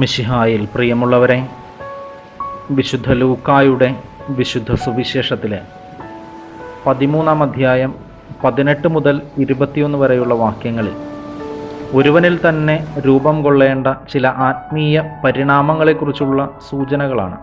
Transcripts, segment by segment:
മിശിഹായിൽ പ്രിയമുള്ളവരെ വിശുദ്ധ ലൂക്കായുടെ വിശുദ്ധ സുവിശേഷത്തിലെ പതിമൂന്നാം അധ്യായം പതിനെട്ട് മുതൽ ഇരുപത്തിയൊന്ന് വരെയുള്ള വാക്യങ്ങളിൽ ഒരുവനിൽ തന്നെ രൂപം കൊള്ളേണ്ട ചില ആത്മീയ പരിണാമങ്ങളെക്കുറിച്ചുള്ള സൂചനകളാണ്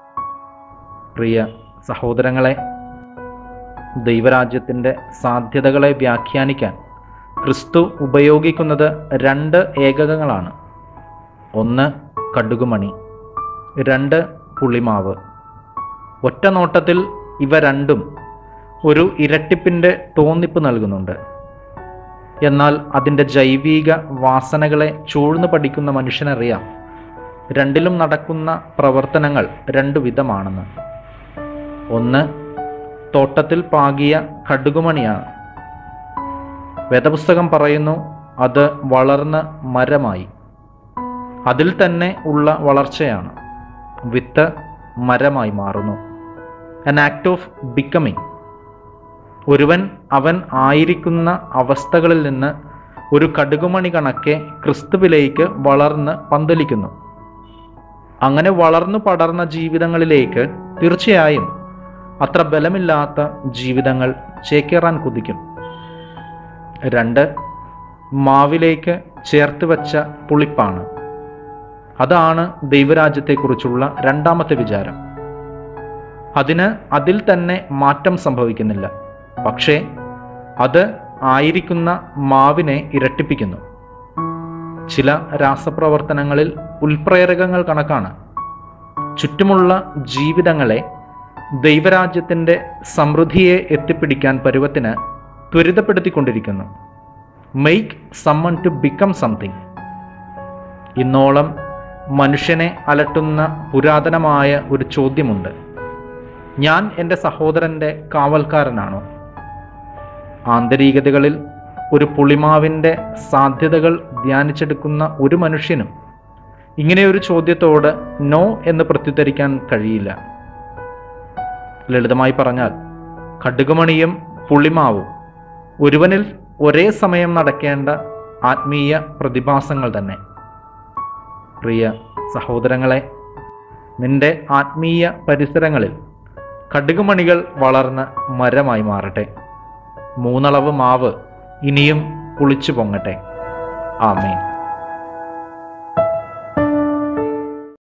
പ്രിയ സഹോദരങ്ങളെ ദൈവരാജ്യത്തിൻ്റെ സാധ്യതകളെ വ്യാഖ്യാനിക്കാൻ ക്രിസ്തു ഉപയോഗിക്കുന്നത് രണ്ട് ഏകകങ്ങളാണ് ഒന്ന് കടുകുമണി രണ്ട് പുളിമാവ് ഒറ്റ നോട്ടത്തിൽ ഇവ രണ്ടും ഒരു ഇരട്ടിപ്പിൻ്റെ തോന്നിപ്പ് നൽകുന്നുണ്ട് എന്നാൽ അതിൻ്റെ ജൈവിക വാസനകളെ ചൂഴ്ന്നു പഠിക്കുന്ന മനുഷ്യനറിയാം രണ്ടിലും നടക്കുന്ന പ്രവർത്തനങ്ങൾ രണ്ടു വിധമാണെന്ന് ഒന്ന് തോട്ടത്തിൽ പാകിയ കടുകുമണിയാണ് വേദപുസ്തകം പറയുന്നു അത് വളർന്ന് മരമായി അതിൽ തന്നെ ഉള്ള വളർച്ചയാണ് വിത്ത് മരമായി മാറുന്നു an ആക്ട് ഓഫ് ബിക്കമിങ് ഒരുവൻ അവൻ ആയിരിക്കുന്ന അവസ്ഥകളിൽ നിന്ന് ഒരു കടുകുമണി കണക്കെ ക്രിസ്തുവിലേക്ക് വളർന്ന് പന്തലിക്കുന്നു അങ്ങനെ വളർന്നു പടർന്ന ജീവിതങ്ങളിലേക്ക് തീർച്ചയായും അത്ര ബലമില്ലാത്ത ജീവിതങ്ങൾ ചേക്കേറാൻ കുതിക്കും രണ്ട് മാവിലേക്ക് ചേർത്ത് വച്ച പുളിപ്പാണ് അതാണ് ദൈവരാജ്യത്തെക്കുറിച്ചുള്ള രണ്ടാമത്തെ വിചാരം അതിന് അതിൽ തന്നെ മാറ്റം സംഭവിക്കുന്നില്ല പക്ഷേ അത് ആയിരിക്കുന്ന മാവിനെ ഇരട്ടിപ്പിക്കുന്നു ചില രാസപ്രവർത്തനങ്ങളിൽ ഉൽപ്രേരകങ്ങൾ കണക്കാണ് ചുറ്റുമുള്ള ജീവിതങ്ങളെ ദൈവരാജ്യത്തിൻ്റെ സമൃദ്ധിയെ എത്തിപ്പിടിക്കാൻ പരുവത്തിന് ത്വരിതപ്പെടുത്തിക്കൊണ്ടിരിക്കുന്നു make someone to become something ഇന്നോളം മനുഷ്യനെ അലട്ടുന്ന പുരാതനമായ ഒരു ചോദ്യമുണ്ട് ഞാൻ എൻ്റെ സഹോദരൻ്റെ കാവൽക്കാരനാണോ ആന്തരികതകളിൽ ഒരു പുളിമാവിൻ്റെ സാധ്യതകൾ ധ്യാനിച്ചെടുക്കുന്ന ഒരു മനുഷ്യനും ഇങ്ങനെയൊരു ചോദ്യത്തോട് നോ എന്ന് പ്രത്യുത്തരിക്കാൻ കഴിയില്ല ലളിതമായി പറഞ്ഞാൽ കടുകുമണിയും പുളിമാവും ഒരുവനിൽ ഒരേ സമയം നടക്കേണ്ട ആത്മീയ പ്രതിഭാസങ്ങൾ തന്നെ പ്രിയ സഹോദരങ്ങളെ നിന്റെ ആത്മീയ പരിസരങ്ങളിൽ കടുകുമണികൾ വളർന്ന് മരമായി മാറട്ടെ മൂന്നളവ് മാവ് ഇനിയും പുളിച്ചു പൊങ്ങട്ടെ ആമേൻ